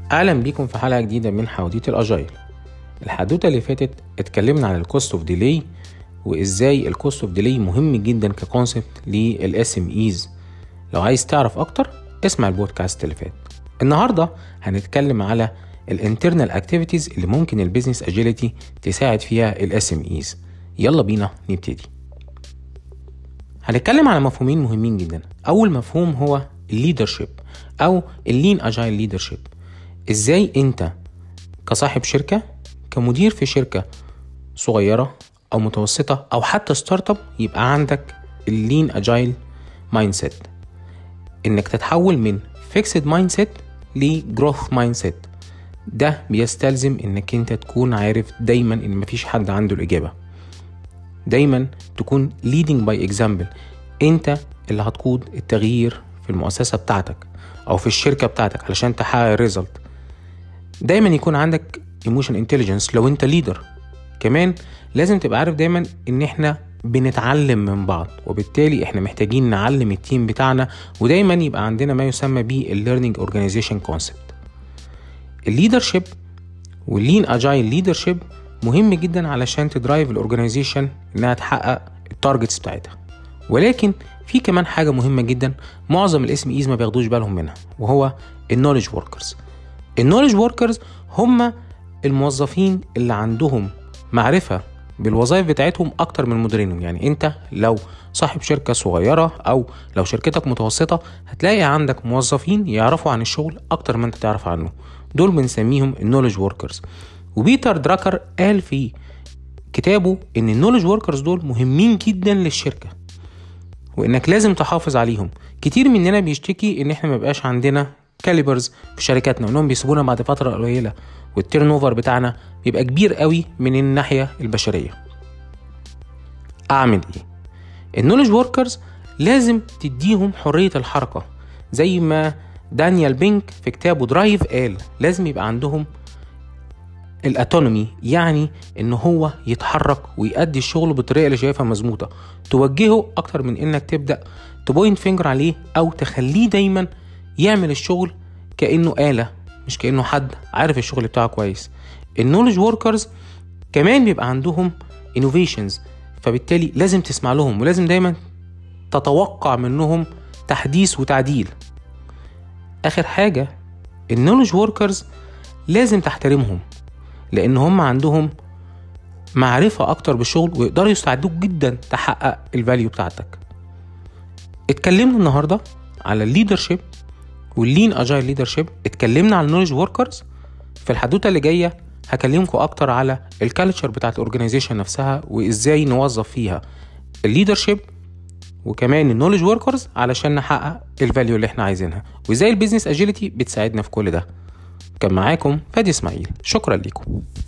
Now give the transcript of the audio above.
اهلا بيكم في حلقه جديده من حواديت الاجايل الحدوته اللي فاتت اتكلمنا عن الكوست اوف ديلي وازاي الكوست اوف ديلي مهم جدا ككونسبت للاس ام ايز لو عايز تعرف اكتر اسمع البودكاست اللي فات النهارده هنتكلم على الانترنال اكتيفيتيز اللي ممكن البيزنس اجيليتي تساعد فيها الاس ام ايز يلا بينا نبتدي هنتكلم على مفهومين مهمين جدا اول مفهوم هو الليدرشيب او اللين اجايل ليدرشيب ازاي انت كصاحب شركه كمدير في شركه صغيره او متوسطه او حتى ستارت اب يبقى عندك اللين اجايل مايند سيت انك تتحول من فيكسد مايند سيت لجروث مايند سيت ده بيستلزم انك انت تكون عارف دايما ان مفيش حد عنده الاجابه دايما تكون leading by example انت اللي هتقود التغيير في المؤسسه بتاعتك او في الشركه بتاعتك علشان تحقق الريزلت دايما يكون عندك ايموشن انتليجنس لو انت ليدر كمان لازم تبقى عارف دايما ان احنا بنتعلم من بعض وبالتالي احنا محتاجين نعلم التيم بتاعنا ودايما يبقى عندنا ما يسمى بيه الليرنينج اورجانيزيشن كونسبت الليدرشيب واللين اجايل ليدرشيب مهم جدا علشان تدرايف الاورجانيزيشن انها تحقق التارجتس بتاعتها ولكن في كمان حاجه مهمه جدا معظم الاس ام ايز ما بياخدوش بالهم منها وهو النولج وركرز النولج وركرز هم الموظفين اللي عندهم معرفه بالوظائف بتاعتهم اكتر من مديرينهم يعني انت لو صاحب شركه صغيره او لو شركتك متوسطه هتلاقي عندك موظفين يعرفوا عن الشغل اكتر ما انت تعرف عنه دول بنسميهم النولج وركرز وبيتر دراكر قال في كتابه ان النولج وركرز دول مهمين جدا للشركه وانك لازم تحافظ عليهم كتير مننا بيشتكي ان احنا مبقاش عندنا كاليبرز في شركاتنا وانهم بيسيبونا بعد فتره قليله والتيرن اوفر بتاعنا بيبقى كبير قوي من الناحيه البشريه اعمل ايه النولج وركرز لازم تديهم حريه الحركه زي ما دانيال بينك في كتابه درايف قال لازم يبقى عندهم الاتونومي يعني ان هو يتحرك ويأدي الشغل بالطريقه اللي شايفها مظبوطه توجهه اكتر من انك تبدا تبوينت فينجر عليه او تخليه دايما يعمل الشغل كانه آلة مش كانه حد عارف الشغل بتاعه كويس النولج وركرز كمان بيبقى عندهم انوفيشنز فبالتالي لازم تسمع لهم ولازم دايما تتوقع منهم تحديث وتعديل اخر حاجه النولج وركرز لازم تحترمهم لان هم عندهم معرفة أكتر بالشغل ويقدروا يساعدوك جدا تحقق الفاليو بتاعتك اتكلمنا النهاردة على الليدرشيب واللين اجايل ليدرشيب اتكلمنا على النولج وركرز في الحدوتة اللي جاية هكلمكم أكتر على الكالتشر بتاعت الأورجانيزيشن نفسها وإزاي نوظف فيها الليدرشيب وكمان النولج وركرز علشان نحقق الفاليو اللي احنا عايزينها وازاي البيزنس اجيلتي بتساعدنا في كل ده كان معاكم فادي اسماعيل شكرا لكم